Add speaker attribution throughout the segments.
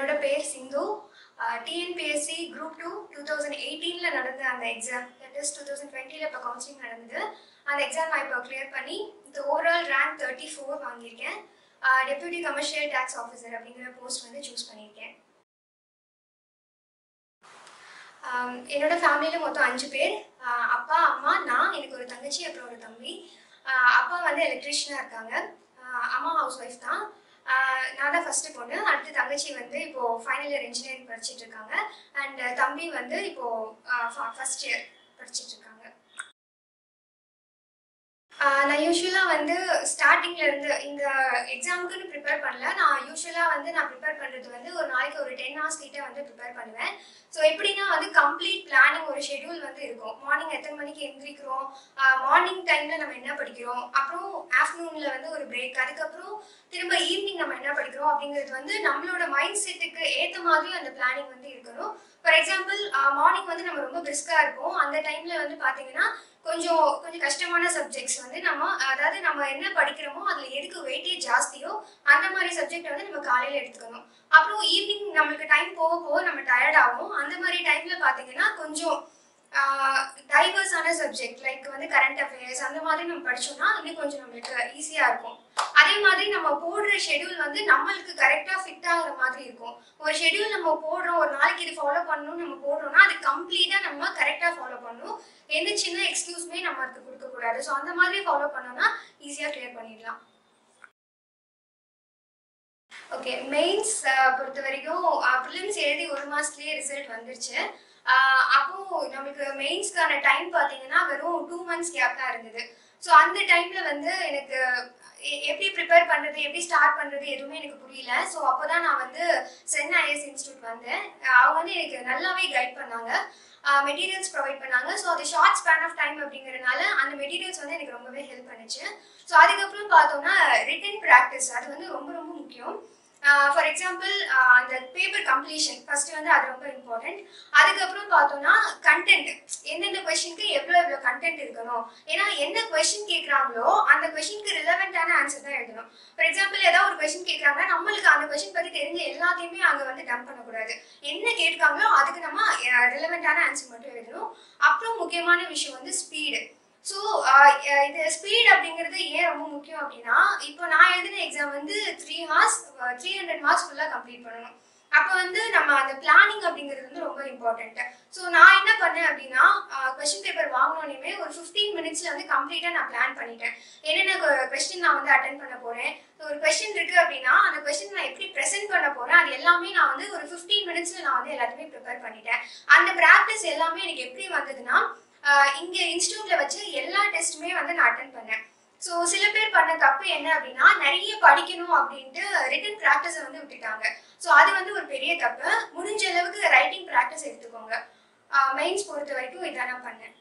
Speaker 1: என்னோட பேர் Sindhu TNPSC group two two thousand எயிட்டீனில் நடந்த அந்த exam that is two thousand டுவெண்ட்டியில் இப்போ கவுன்சிலிங் நடந்தது அந்த எக்ஸாம் நான் இப்போ கிளியர் பண்ணி இந்த ஓவரால் ரேங்க் தேர்ட்டி ஃபோர் வாங்கியிருக்கேன் டெப்யூட்டி கமர்ஷியல் டேக்ஸ் ஆஃபீஸர் அப்படிங்கிற போஸ்ட் வந்து சூஸ் பண்ணியிருக்கேன் ஆம், என்னோட ஃபேமிலியில் மொத்தம் அஞ்சு பேர் ஆஹ் அப்பா அம்மா நான் எனக்கு ஒரு தங்கச்சி அப்புறம் ஒரு தம்பி ஆஹ் அப்பா வந்து எலக்ட்ரீஷியனாக இருக்காங்க ஆஹ் அம்மா ஹவுஸ் ஒய்ஃப் தான் ஆஹ் நான் தான் ஃபர்ஸ்ட் பொண்ணு அடுத்து தங்கச்சி வந்து இப்போ ஃபைனல் இயர் இன்ஜினியரிங் படிச்சிட்டு இருக்காங்க அண்ட் தம்பி வந்து இப்போ ஃபர்ஸ்ட் இயர் படிச்சிட்டு இருக்காங்க ஆஹ் நான் யூஸ்வலாக வந்து ஸ்டார்டிங்ல இருந்து இந்த எக்ஸாமுக்குன்னு ப்ரிப்பேர் பண்ணல நான் யூஸ்வலாக வந்து நான் ப்ரிப்பேர் பண்ணுறது வந்து ஒரு நாளைக்கு ஒரு டென் ஹவர்ஸ் கிட்ட வந்து ப்ரிப்பேர் பண்ணுவேன் ஸோ எப்படின்னா வந்து கம்ப்ளீட் பிளானிங் ஒரு ஷெட்யூல் வந்து இருக்கும் மார்னிங் எத்தனை மணிக்கு எந்திரிக்கிறோம் மார்னிங் டைம்ல நம்ம என்ன படிக்கிறோம் அப்புறம் ஆஃப்டர்நூன்ல வந்து ஒரு பிரேக் அதுக்கப்புறம் திரும்ப ஈவினிங் நம்ம என்ன படிக்கிறோம் அப்படிங்கிறது வந்து நம்மளோட மைண்ட் செட்டுக்கு ஏற்ற மாதிரி அந்த பிளானிங் வந்து இருக்கணும் ஃபார் எக்ஸாம்பிள் மார்னிங் வந்து நம்ம ரொம்ப பிரிஸ்கா இருப்போம் அந்த டைம்ல வந்து பாத்தீங்கன்னா கொஞ்சம் கொஞ்சம் கஷ்டமான சப்ஜெக்ட்ஸ் வந்து நம்ம அதாவது நம்ம என்ன படிக்கிறோமோ அதுல எதுக்கு வெயிட்டேஜ் ஜாஸ்தியோ அந்த மாதிரி சப்ஜெக்ட் வந்து நம்ம காலையில எடுத்துக்கணும் அப்புறம் ஈவினிங் நம்மளுக்கு டைம் போக போக நம்ம டயர்ட் ஆகும் அந்த மாதிரி டைம்ல பாத்தீங்கன்னா கொஞ்சம் டைவர்ஸான சப்ஜெக்ட் லைக் வந்து கரண்ட் அஃபேர்ஸ் அந்த மாதிரி நம்ம படிச்சோம்னா இன்னும் கொஞ்சம் நம்மளுக்கு ஈஸியா இருக்கும் அதே மாதிரி நம்ம போடுற ஷெட்யூல் வந்து நம்மளுக்கு கரெக்டா ஃபிட் ஆகுற மாதிரி இருக்கும் ஒரு ஷெட்யூல் நம்ம போடுறோம் ஒரு நாளைக்கு இது ஃபாலோ பண்ணணும்னு நம்ம போடுறோம்னா அது கம்ப்ளீட்டா நம்ம கரெக்டா ஃபாலோ பண்ணணும் எந்த சின்ன எக்ஸ்கியூஸ்மே நம்மளுக்கு கொடுக்க கூடாது ஸோ அந்த மாதிரி ஃபாலோ பண்ணோம்னா ஈஸியா கிளியர் பண்ணிடலாம் ஓகே மெயின்ஸ் பொறுத்த வரைக்கும் ப்ரிலிம்ஸ் எழுதி ஒரு மாசத்துலயே ரிசல்ட் வந்துருச்சு ஆஹ் அப்போ நமக்கு மெயின்ஸ்க்கான டைம் பார்த்தீங்கன்னா வெறும் டூ மந்த்ஸ் கேப் தான் இருந்தது ஸோ அந்த டைம்ல வந்து எனக்கு எ- எப்படி ப்ரிப்பேர் பண்றது எப்படி ஸ்டார்ட் பண்றது எதுவுமே எனக்கு புரியல ஸோ அப்போதான் நான் வந்து சென்னை ஐஎஸ் இன்ஸ்டியூட் வந்தேன் அஹ் அவங்க வந்து எனக்கு நல்லாவே கைட் பண்ணாங்க மெட்டீரியல்ஸ் ப்ரொவைட் பண்ணாங்க ஸோ அது ஷார்ட் ஸ்பேன் ஆஃப் டைம் அப்படிங்கறதுனால அந்த மெட்டீரியல்ஸ் வந்து எனக்கு ரொம்பவே ஹெல்ப் பண்ணுச்சு ஸோ அதுக்கப்புறம் பார்த்தோம்னா ரிட்டன் ப்ராக்டிஸ் அது வந்து ரொம்ப ரொம்ப முக்கியம் ஃபார் எக்ஸாம்பிள் அந்த பேப்பர் கம்ப்ளீஷன் ஃபர்ஸ்ட் வந்து அது ரொம்ப இம்பார்ட்டன்ட் அதுக்கப்புறம் பார்த்தோம்னா கண்டென்ட் எந்தெந்த கொஷினுக்கு எவ்வளோ எவ்வளோ கண்டென்ட் இருக்கணும் ஏன்னா என்ன கொஷின் கேட்குறாங்களோ அந்த கொஷினுக்கு ரிலவெண்ட்டான ஆன்சர் தான் எழுதணும் ஃபார் எக்ஸாம்பிள் ஏதாவது ஒரு கொஷின் கேட்குறாங்கன்னா நம்மளுக்கு அந்த கொஷின் பற்றி தெரிஞ்ச எல்லாத்தையுமே அங்கே வந்து டம்ப் பண்ணக்கூடாது என்ன கேட்காங்களோ அதுக்கு நம்ம ரிலவெண்ட்டான ஆன்சர் மட்டும் எழுதணும் அப்புறம் முக்கியமான விஷயம் வந்து ஸ்பீடு ஸோ இது ஸ்பீட் அப்படிங்கிறது ஏன் ரொம்ப முக்கியம் அப்படின்னா இப்போ நான் எழுதின எக்ஸாம் வந்து three hours three hundred marks ஃபுல்லாக கம்ப்ளீட் பண்ணணும் அப்போ வந்து நம்ம அந்த பிளானிங் அப்படிங்கிறது வந்து ரொம்ப இம்பார்ட்டன்ட் ஸோ நான் என்ன பண்ணேன் அப்படின்னா கொஸ்டின் பேப்பர் வாங்கினோடனே ஒரு ஃபிஃப்டீன் மினிட்ஸ்ல வந்து கம்ப்ளீட்டாக நான் பிளான் பண்ணிட்டேன் என்னென்ன கொஸ்டின் நான் வந்து அட்டன் பண்ண போறேன் So, ஒரு கொஸ்டின் இருக்கு அப்படின்னா அந்த கொஸ்டின் நான் எப்படி ப்ரெசென்ட் பண்ண போறேன் அது எல்லாமே நான் வந்து ஒரு ஃபிஃப்டீன் மினிட்ஸ்ல நான் வந்து எல்லாத்தையுமே ப்ரிப்பேர் பண்ணிட்டேன் அந்த ப்ராக்டிஸ் எல்லாமே எனக்கு எப்படி வந்ததுன்னா ஆஹ் இங்க இன்ஸ்டியூட்ல வச்சு எல்லா டெஸ்ட்டுமே வந்து நான் அட்டன் பண்ணேன் ஸோ சில பேர் பண்ண தப்பு என்ன அப்படின்னா நிறைய படிக்கணும் அப்படின்ட்டு ரிட்டன் ப்ராக்டிஸை வந்து விட்டுட்டாங்க ஸோ அது வந்து ஒரு பெரிய தப்பு முடிஞ்ச அளவுக்கு ரைட்டிங் ப்ராக்டிஸ் எடுத்துக்கோங்க மெயின்ஸ் பொறுத்த வரைக்கும் இதான் நான் பண்ணேன்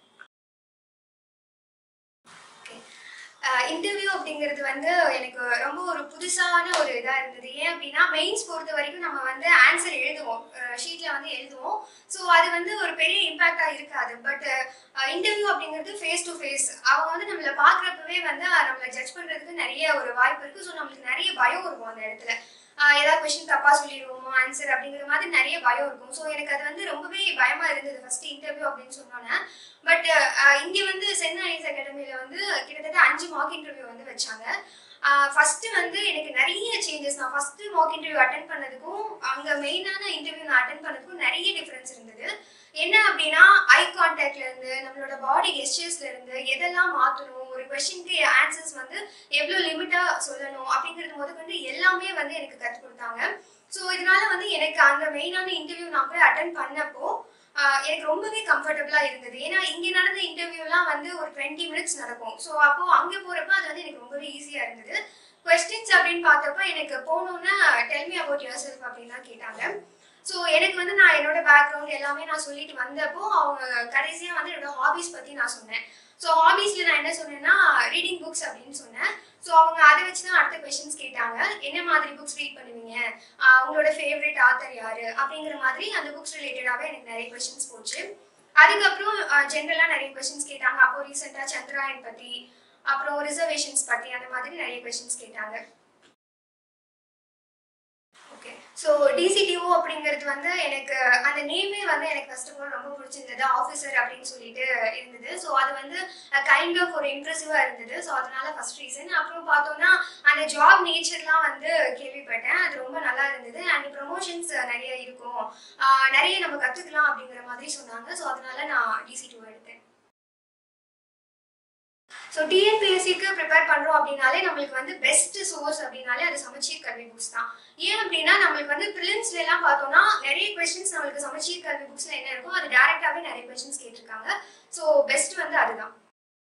Speaker 1: இன்டர்வியூ அப்படிங்கிறது வந்து எனக்கு ரொம்ப ஒரு புதுசான ஒரு இதாக இருந்தது ஏன் அப்படின்னா மெயின்ஸ் பொறுத்த வரைக்கும் நம்ம வந்து ஆன்சர் எழுதுவோம் ஷீட்டில் வந்து எழுதுவோம் ஸோ அது வந்து ஒரு பெரிய இம்பாக்டாக இருக்காது பட் இன்டர்வியூ அப்படிங்கிறது ஃபேஸ் டு ஃபேஸ் அவங்க வந்து நம்மளை பார்க்குறப்பவே வந்து அஹ், நம்மளை ஜட்ஜ் பண்ணுறதுக்கு நிறைய ஒரு வாய்ப்பு இருக்குது ஸோ நம்மளுக்கு நிறைய பயம் இருக்கும் அந்த இடத்துல ஆஹ் ஏதாவது கொஸ்டின் தப்பா சொல்லிடுவோமோ ஆன்சர் அப்படிங்கிற மாதிரி நிறைய பயம் இருக்கும் ஸோ எனக்கு அது வந்து ரொம்பவே பயமா இருந்தது ஃபர்ஸ்ட் இன்டர்வியூ அப்படின்னு சொன்னோன்னே பட் இங்க வந்து சென்னை ஐஎஸ் அகாடமியில வந்து கிட்டத்தட்ட அஞ்சு மார்க் இன்டர்வியூ வந்து வச்சாங்க ஃபர்ஸ்ட் வந்து எனக்கு நிறைய சேஞ்சஸ் நான் ஃபர்ஸ்ட் மார்க் இன்டர்வியூ அட்டன் பண்ணதுக்கும் அங்க மெயினான இன்டர்வியூ நான் அட்டன் பண்ணதுக்கும் நிறைய டிஃபரன்ஸ் இருந்தது என்ன அப்படின்னா ஐ கான்டாக்ட்ல இருந்து நம்மளோட பாடி கெஸ்டர்ஸ்ல இருந்து எதெல்லாம் மாத்தணும் ஒரு கொஸ்டினுக்கு ஆன்சர்ஸ் வந்து எவ்வளோ லிமிட்டா சொல்லணும் அப்படிங்கிறது முதற்கொண்டு எல்லாமே வந்து எனக்கு கற்றுக் கொடுத்தாங்க ஸோ இதனால வந்து எனக்கு அந்த மெயினான இன்டர்வியூ நான் போய் அட்டன் பண்ணப்போ ஆஹ் எனக்கு ரொம்பவே கம்ஃபர்டபுளா இருந்தது ஏன்னா இங்க நடந்த இன்டர்வியூலாம் வந்து ஒரு டுவெண்ட்டி மினிட்ஸ் நடக்கும் ஸோ அப்போ அங்க போறப்ப அது வந்து எனக்கு ரொம்பவே ஈஸியா இருந்தது கொஸ்டின்ஸ் அப்படின்னு பார்த்தப்ப எனக்கு போனோன்னா டெல்மி அபவுட் யுவர் செல்ஃப் அப்படின்னு தான் கேட்டாங்க ஸோ எனக்கு வந்து நான் என்னோட பேக்ரவுண்ட் எல்லாமே நான் சொல்லிட்டு வந்தப்போ அவங்க கடைசியாக வந்து என்னோட ஹாபிஸ் பற்றி நான் சொன்னேன் ஸோ ஹாபிஸில் நான் என்ன சொன்னேன்னா ரீடிங் புக்ஸ் அப்படின்னு சொன்னேன் ஸோ அவங்க அதை வச்சு தான் அடுத்த கொஷின்ஸ் கேட்டாங்க என்ன மாதிரி புக்ஸ் ரீட் பண்ணுவீங்க ஆஹ் உங்களோட ஃபேவரட் ஆத்தர் யாரு அப்படிங்கிற மாதிரி அந்த புக்ஸ் ரிலேட்டடாகவே எனக்கு நிறைய கொஷின்ஸ் போச்சு அதுக்கப்புறம் ஜென்ரலாக நிறைய கொஷின்ஸ் கேட்டாங்க அப்போ ரீசெண்டாக சந்திராயன் பற்றி அப்புறம் ரிசர்வேஷன்ஸ் பற்றி அந்த மாதிரி நிறைய கொஷின்ஸ் கேட்டாங்க ஓகே ஸோ டிசிடிஓ அப்படிங்கிறது வந்து எனக்கு அந்த நேமே வந்து எனக்கு ஃபர்ஸ்ட் ஆஃப் ஆல் ரொம்ப பிடிச்சிருந்தது ஆஃபீஸர் அப்படின்னு சொல்லிட்டு இருந்தது ஸோ அது வந்து கைண்ட் ஆஃப் ஒரு இம்ப்ரெசிவாக இருந்தது ஸோ அதனால ஃபர்ஸ்ட் ரீசன் அப்புறம் பார்த்தோம்னா அந்த ஜாப் நேச்சர்லாம் வந்து கேள்விப்பட்டேன் அது ரொம்ப நல்லா இருந்தது அண்ட் ப்ரொமோஷன்ஸ் நிறைய இருக்கும் ஆஹ் நிறைய நம்ம கற்றுக்கலாம் அப்படிங்கிற மாதிரி சொன்னாங்க ஸோ அதனால நான் டிசிடிஓ எடுத்தேன் ஸோ டிஎன்பிஎஸ்சிக்கு ப்ரிப்பேர் பண்ணுறோம் அப்படின்னாலே நம்மளுக்கு வந்து பெஸ்ட் சோர்ஸ் அப்படின்னாலே அது சமச்சீர் கல்வி புக்ஸ் தான் ஏன் அப்படின்னா நம்மளுக்கு வந்து ப்ரிலிம்ஸ்ல எல்லாம் பார்த்தோம்னா நிறைய கொஸ்டின்ஸ் நம்மளுக்கு சமச்சீர் கல்வி புக்ஸ்ல என்ன இருக்கோ அது டேரெக்டாகவே நிறைய கொஸ்டின்ஸ் கேட்டிருக்காங்க ஸோ பெஸ்ட் வந்து அதுதான்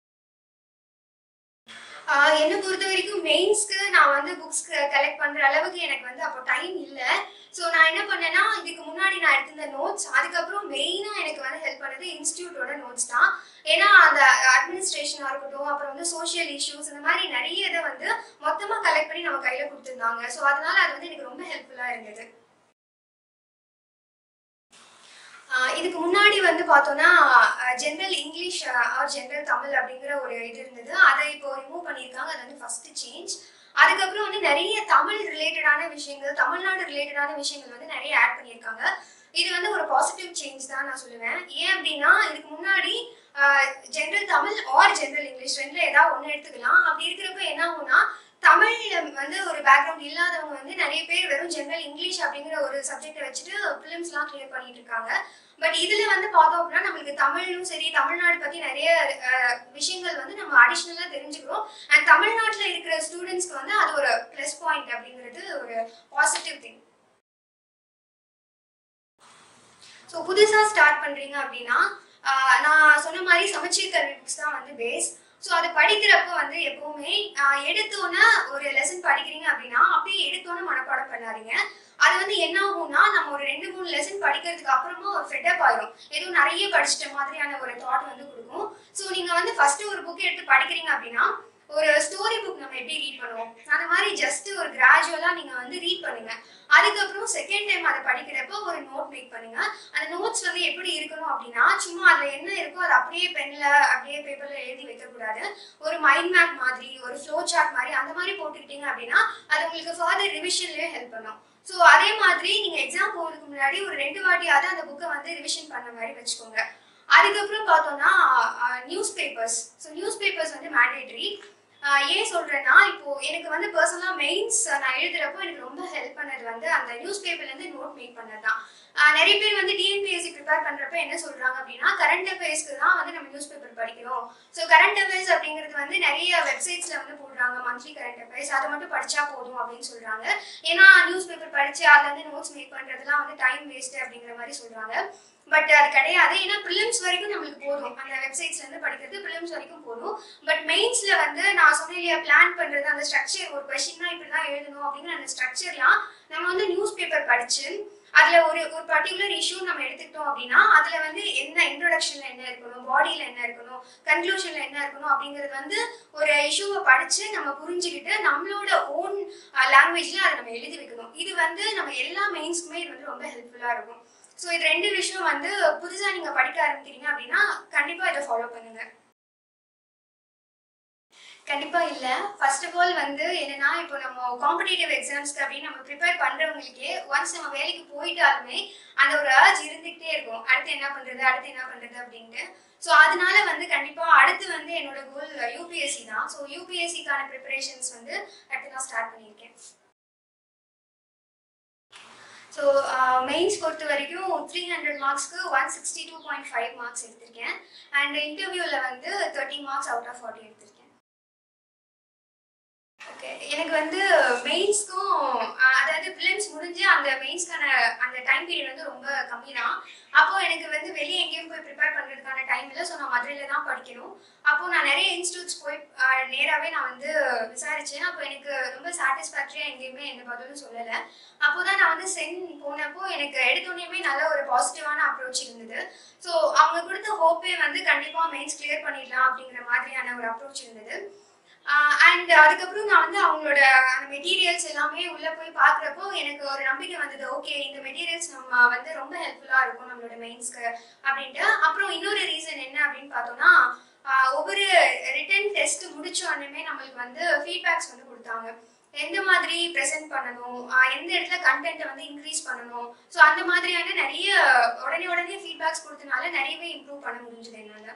Speaker 1: ஆஹ் என்னை பொறுத்த வரைக்கும் மெயின்ஸ்க்கு நான் வந்து புக்ஸ் கலெக்ட் பண்ற அளவுக்கு எனக்கு வந்து அப்போ டைம் இல்லை ஸோ நான் என்ன பண்ணேன்னா இதுக்கு முன்னாடி நான் எடுத்திருந்த நோட்ஸ் அதுக்கப்புறம் மெயினாக எனக்கு வந்து ஹெல்ப் பண்ணது இன்ஸ்டியூட்டோட நோட்ஸ் தான் ஏன்னா அந்த அட்மினிஸ்ட்ரேஷனாக இருக்கட்டும் அப்புறம் வந்து சோஷியல் இஷ்யூஸ் இந்த மாதிரி நிறைய இதை வந்து மொத்தமாக கலெக்ட் பண்ணி நம்ம கையில் கொடுத்துருந்தாங்க ஸோ அதனால அது வந்து எனக்கு ரொம்ப ஹெல்ப்ஃபுல்லாக இருந்தது ஆஹ் இதுக்கு முன்னாடி வந்து பார்த்தோம்னா general English or general Tamil அப்படிங்கிற ஒரு இது இருந்தது அதை இப்போ ரிமூவ் பண்ணியிருக்காங்க அது வந்து ஃபர்ஸ்ட் சேஞ்ச் அதுக்கப்புறம் வந்து நிறைய தமிழ் ரிலேட்டடான விஷயங்கள் தமிழ்நாடு ரிலேட்டடான விஷயங்கள் வந்து நிறைய ஆட் பண்ணியிருக்காங்க இது வந்து ஒரு பாசிட்டிவ் சேஞ்ச் தான் நான் சொல்லுவேன் ஏன் அப்படின்னா இதுக்கு முன்னாடி general Tamil or general English ரெண்டுல ஏதாவது ஒன்று எடுத்துக்கலாம் அப்படி இருக்கிறப்ப என்ன ஆகும்னா தமிழ்ல வந்து ஒரு பேக்ரவுண்ட் இல்லாதவங்க வந்து நிறைய பேர் வெறும் ஜென்ரல் இங்கிலீஷ் அப்படிங்கிற ஒரு சப்ஜெக்டை வச்சுட்டு ஃபிலிம்ஸ்லாம் கிளியர் பண்ணிட்டு இருக்காங்க பட் இதுல வந்து பார்த்தோம் அப்படின்னா நம்மளுக்கு தமிழும் சரி தமிழ்நாடு பத்தி நிறைய அஹ், விஷயங்கள் வந்து நம்ம அடிஷ்னலா தெரிஞ்சுக்கிறோம் அண்ட் தமிழ்நாட்டுல இருக்கிற ஸ்டூடெண்ட்ஸ்க்கு வந்து அது ஒரு ப்ளஸ் பாயிண்ட் அப்படிங்கிறது ஒரு பாசிட்டிவ் திங் ஸோ புதுசாக ஸ்டார்ட் பண்ணுறீங்க அப்படின்னா ஆஹ் நான் சொன்ன மாதிரி சமச்சீர் கல்வி புக்ஸ் தான் வந்து பேஸ் ஸோ அதை படிக்கிறப்போ வந்து எப்பவுமே ஆஹ் எடுத்தோன்னே ஒரு லெசன் படிக்கிறீங்க அப்படின்னா அப்படியே எடுத்தோன்னே மனப்பாடம் பண்ணாதீங்க அது வந்து என்ன ஆகும்னா நம்ம ஒரு ரெண்டு மூணு லெசன் படிக்கிறதுக்கு அப்புறமா ஒரு ஃபெட்டப் ஆயிரும் ஏதோ நிறைய படிச்சிட்ட மாதிரியான ஒரு தாட் வந்து கொடுக்கும் ஸோ நீங்கள் வந்து ஃபர்ஸ்ட் ஒரு புக் எடுத்து படிக்கிறீங்க அப்படின்னா ஒரு ஸ்டோரி புக் நம்ம எப்படி ரீட் பண்ணுவோம் அந்த மாதிரி ஜஸ்ட் ஒரு கிராஜுவலாக நீங்கள் வந்து ரீட் பண்ணுங்க அதுக்கப்புறம் செகண்ட் டைம் அதை படிக்கிறப்போ ஒரு நோட் மேக் பண்ணுங்க அந்த நோட்ஸ் வந்து எப்படி இருக்கணும் அப்படின்னா சும்மா அதில் என்ன இருக்கோ அதை அப்படியே பென்ல அப்படியே பேப்பர்ல எழுதி வைக்கக்கூடாது ஒரு மைண்ட் மேப் மாதிரி ஒரு ஃப்ளோ சார்ட் மாதிரி அந்த மாதிரி போட்டுக்கிட்டீங்க அப்படின்னா அது உங்களுக்கு ஃபர்தர் ரிவிஷன்லயே ஹெல்ப் பண்ணும் ஸோ அதே மாதிரி நீங்க எக்ஸாம் போகிறதுக்கு முன்னாடி ஒரு ரெண்டு வாட்டியாவது அந்த புக்கை வந்து ரிவிஷன் பண்ண மாதிரி வச்சுக்கோங்க அதுக்கப்புறம் பார்த்தோம்னா newspapers so newspapers வந்து மேண்டேட்ரி ஏன் சொல்றேன்னா இப்போ எனக்கு வந்து பர்சனலாக மெயின்ஸ் நான் எழுதுறப்போ எனக்கு ரொம்ப ஹெல்ப் பண்ணது வந்து அந்த நியூஸ் பேப்பர்லேருந்து நோட் மேக் பண்ணது தான் ஆஹ் நிறைய பேர் வந்து டிஎன்பிஎஸ்சி ப்ரிப்பேர் பண்றப்ப என்ன சொல்றாங்க அப்படின்னா கரண்ட் அஃபேர்ஸ்க்கு தான் வந்து நம்ம நியூஸ் பேப்பர் படிக்கணும் ஸோ கரண்ட் அஃபேர்ஸ் அப்படிங்கிறது வந்து நிறைய வெப்சைட்ஸ்ல வந்து போடுறாங்க மந்த்லி கரண்ட் அஃபேர்ஸ் அதை மட்டும் படிச்சா போதும் அப்படின்னு சொல்றாங்க ஏன்னா நியூஸ் பேப்பர் படிச்சு அதுல இருந்து நோட்ஸ் மேக் பண்றதுலாம் வந்து டைம் வேஸ்ட் அப்படிங்கிற மாதிரி சொல்றாங்க பட் அது கிடையாது ஏன்னா ப்ரிலிம்ஸ் வரைக்கும் நம்மளுக்கு போதும் அந்த வெப்சைட்ஸ்ல இருந்து படிக்கிறது ப்ரிலிம்ஸ் வரைக்கும் போதும் பட் மெயின்ஸ்ல வந்து நான் சொன்னேன் இல்லையா பிளான் பண்றது அந்த ஸ்ட்ரக்சர் ஒரு கொஸ்டின்னா இப்படி தான் எழுதணும் அப்படிங்கிற அந்த ஸ்ட்ரக்சர்லாம் நம்ம வந்து நியூஸ் பேப்பர் படிச்சு அதுல ஒரு ஒரு பர்டிகுலர் இஷ்யூ நம்ம எடுத்துக்கிட்டோம் அப்படின்னா அதுல வந்து என்ன இன்ட்ரோடக்ஷன்ல என்ன இருக்கணும் பாடியில என்ன இருக்கணும் கன்க்ளூஷன்ல என்ன இருக்கணும் அப்படிங்கிறது வந்து ஒரு இஷ்யூவை படிச்சு நம்ம புரிஞ்சுக்கிட்டு நம்மளோட ஓன் லாங்குவேஜ்ல அதை நம்ம எழுதி வைக்கணும் இது வந்து நம்ம எல்லா மெயின்ஸ்க்குமே இது வந்து ரொம்ப ஹெல்ப்ஃபுல்லா இருக்கும் ஸோ இது ரெண்டு விஷயம் வந்து புதுசா நீங்க படிக்க ஆரம்பிக்கிறீங்க அப்படின்னா கண்டிப்பா இதை ஃபாலோ பண்ணுங்க கண்டிப்பா இல்ல ஃபர்ஸ்ட் ஆஃப் ஆல் வந்து என்னன்னா இப்போ நம்ம காம்படிட்டிவ் எக்ஸாம்ஸ்க்கு அப்படின்னு நம்ம ப்ரிப்பேர் பண்றவங்களுக்கே ஒன்ஸ் நம்ம வேலைக்கு போயிட்டாலுமே அந்த ஒரு அர்ஜ் இருந்துகிட்டே இருக்கும் அடுத்து என்ன பண்றது அடுத்து என்ன பண்றது அப்படின்ட்டு ஸோ அதனால வந்து கண்டிப்பா அடுத்து வந்து என்னோட கோல் யூபிஎஸ்சி தான் ஸோ யூபிஎஸ்சிக்கான ப்ரிப்பரேஷன்ஸ் வந்து அடுத்து நான் ஸ்டார்ட் பண்ணியிருக்கேன் ஸோ மெயின்ஸ் பொறுத்த வரைக்கும் த்ரீ ஹண்ட்ரட் மார்க்ஸ்க்கு one sixty two point five marks எடுத்திருக்கேன் அண்ட் இன்டர்வியூவில் வந்து thirty marks out of forty எடுத்திருக்கேன் ஓகே எனக்கு வந்து மெயின்ஸ்க்கும் அதாவது பிலிம்ஸ் முடிஞ்சு அந்த மெயின்ஸ்க்கான அந்த டைம் பீரியட் வந்து ரொம்ப கம்மி தான் அப்போ எனக்கு வந்து வெளியே எங்கேயும் போய் ப்ரிப்பேர் பண்ணுறதுக்கான டைம் இல்லை ஸோ நான் மதுரையில தான் படிக்கணும் அப்போ நான் நிறைய இன்ஸ்டியூட்ஸ் போய் ஆஹ், நேராவே நான் வந்து விசாரிச்சேன் அப்போ எனக்கு ரொம்ப சாட்டிஸ்ஃபேக்டரியா எங்கேயுமே எந்த பதிலும் சொல்லலை அப்போதான் நான் வந்து சென் போனப்போ எனக்கு எடுத்தோடனே நல்ல ஒரு பாசிட்டிவான அப்ரோச் இருந்தது ஸோ அவங்க கொடுத்த ஹோப்பே வந்து கண்டிப்பா மெயின்ஸ் கிளியர் பண்ணிடலாம் அப்படிங்கிற மாதிரியான ஒரு அப்ரோச் இருந்தது அண்ட் அதுக்கப்புறம் நான் வந்து அவங்களோட அந்த மெட்டீரியல்ஸ் எல்லாமே உள்ள போய் பார்க்குறப்போ எனக்கு ஒரு நம்பிக்கை வந்தது ஓகே இந்த மெட்டீரியல்ஸ் நம்ம வந்து ரொம்ப ஹெல்ப்ஃபுல்லாக இருக்கும் நம்மளோட மெயின்ஸ்க்கு அப்படின்ட்டு அப்புறம் இன்னொரு ரீசன் என்ன அப்படின்னு பார்த்தோம்னா ஆஹ் ஒவ்வொரு ரிட்டன் டெஸ்ட் முடிச்ச உடனே நம்மளுக்கு வந்து ஃபீட்பேக்ஸ் வந்து கொடுத்தாங்க எந்த மாதிரி ப்ரெசென்ட் பண்ணணும் ஆஹ் எந்த இடத்துல கண்டென்ட்டை வந்து இன்க்ரீஸ் பண்ணணும் ஸோ அந்த மாதிரியான நிறைய உடனே உடனே ஃபீட்பேக்ஸ் கொடுத்தனால நிறையவே இம்ப்ரூவ் பண்ண முடிஞ்சது என்னால்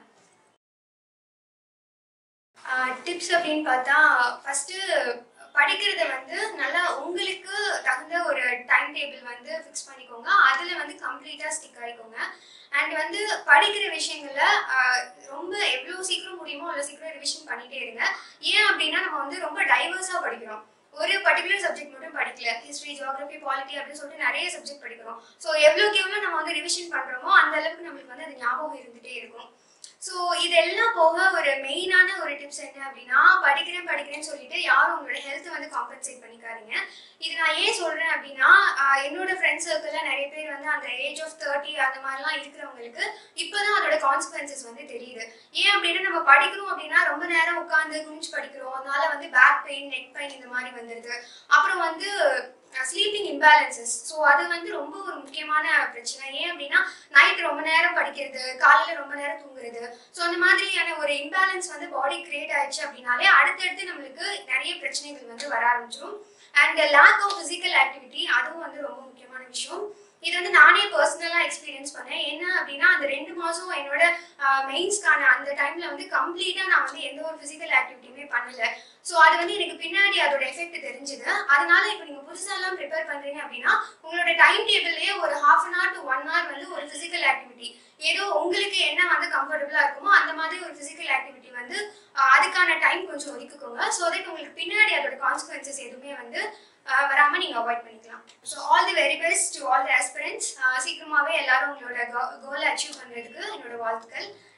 Speaker 1: டிப்ஸ் அப்படின்னு பார்த்தா ஃபஸ்ட்டு படிக்கிறத வந்து நல்லா உங்களுக்கு தகுந்த ஒரு டைம் டேபிள் வந்து ஃபிக்ஸ் பண்ணிக்கோங்க அதில் வந்து கம்ப்ளீட்டாக ஸ்டிக் ஆகிக்கோங்க அண்ட் வந்து படிக்கிற விஷயங்கள்ல ஆஹ், ரொம்ப எவ்வளோ சீக்கிரம் முடியுமோ அவ்வளோ சீக்கிரம் ரிவிஷன் பண்ணிட்டே இருங்க ஏன் அப்படின்னா நம்ம வந்து ரொம்ப டைவர்ஸாக படிக்கிறோம் ஒரு பர்டிகுலர் சப்ஜெக்ட் மட்டும் படிக்கல ஹிஸ்ட்ரி ஜியாகிரபி பாலிட்டி அப்படின்னு சொல்லிட்டு நிறைய சப்ஜெக்ட் படிக்கிறோம் ஸோ எவ்வளோக்கு எவ்வளோ நம்ம வந்து ரிவிஷன் பண்ணுறோமோ அந்த அளவுக்கு நம்மளுக்கு வந்து அது ஞாபகம் இருந்துகிட்டே இருக்கும் ஸோ இதெல்லாம் போக ஒரு மெயினான ஒரு டிப்ஸ் என்ன அப்படின்னா படிக்கிறேன் படிக்கிறேன்னு சொல்லிட்டு யாரும் உங்களோட ஹெல்த்தை வந்து காம்பன்சேட் பண்ணிக்காதீங்க இது நான் ஏன் சொல்றேன் அப்படின்னா ஆஹ் என்னோட ஃப்ரெண்ட்ஸ் சர்க்கிள்ல நிறைய பேர் வந்து அந்த ஏஜ் ஆஃப் தேர்ட்டி அந்த மாதிரிலாம் இருக்கிறவங்களுக்கு இப்போதான் அதோட கான்சிக்வன்சஸ் வந்து தெரியுது ஏன் அப்படின்னா நம்ம படிக்கிறோம் அப்படின்னா ரொம்ப நேரம் உட்காந்து குனிஞ்சு படிக்கிறோம் அதனால வந்து பேக் பெயின் நெக் பெயின் இந்த மாதிரி வந்துடுது அப்புறம் வந்து ஸ்லீப்பிங் இம்பேலன்சஸ் ஸோ அது வந்து ரொம்ப ஒரு முக்கியமான பிரச்சனை ஏன் அப்படின்னா நைட் ரொம்ப நேரம் படிக்கிறது காலையில ரொம்ப நேரம் தூங்குறது ஸோ அந்த மாதிரியான ஒரு இம்பேலன்ஸ் வந்து பாடி கிரியேட் ஆயிடுச்சு அப்படின்னாலே அடுத்தடுத்து நம்மளுக்கு நிறைய பிரச்சனைகள் வந்து வர ஆரம்பிச்சிடும் and lack of physical activity அதுவும் வந்து ரொம்ப முக்கியமான விஷயம் இது வந்து நானே பர்சனலாக எக்ஸ்பீரியன்ஸ் பண்ணேன் என்ன அப்படின்னா அந்த ரெண்டு மாதம் என்னோட மெயின்ஸ்க்கான அந்த டைமில் வந்து கம்ப்ளீட்டாக நான் வந்து எந்த ஒரு ஃபிசிக்கல் ஆக்டிவிட்டியுமே பண்ணல ஸோ அது வந்து எனக்கு பின்னாடி அதோட எஃபெக்ட் தெரிஞ்சுது அதனால இப்போ நீங்கள் புதுசாலாம் ப்ரிப்பேர் பண்ணுறீங்க அப்படின்னா உங்களோட டைம் டேபிள்லேயே ஒரு half an hour to one hour வந்து ஒரு ஃபிசிக்கல் ஆக்டிவிட்டி ஏதோ உங்களுக்கு என்ன வந்து கம்ஃபர்டபுளாக இருக்குமோ அந்த மாதிரி ஒரு ஃபிசிக்கல் ஆக்டிவிட்டி வந்து ஆஹ், அதுக்கான டைம் கொஞ்சம் ஒதுக்குக்கோங்க ஸோ தட் உங்களுக்கு பின்னாடி அதோட கான்சிக்வன்சஸ் எதுவுமே வந்து ஆஹ், வராம நீங்க அவாய்ட் பண்ணிக்கலாம் so all the very best to all the aspirants சீக்கிரமாவே எல்லாரும் உங்களோட கோலை அச்சீவ் பண்றதுக்கு என்னோட வாழ்த்துக்கள்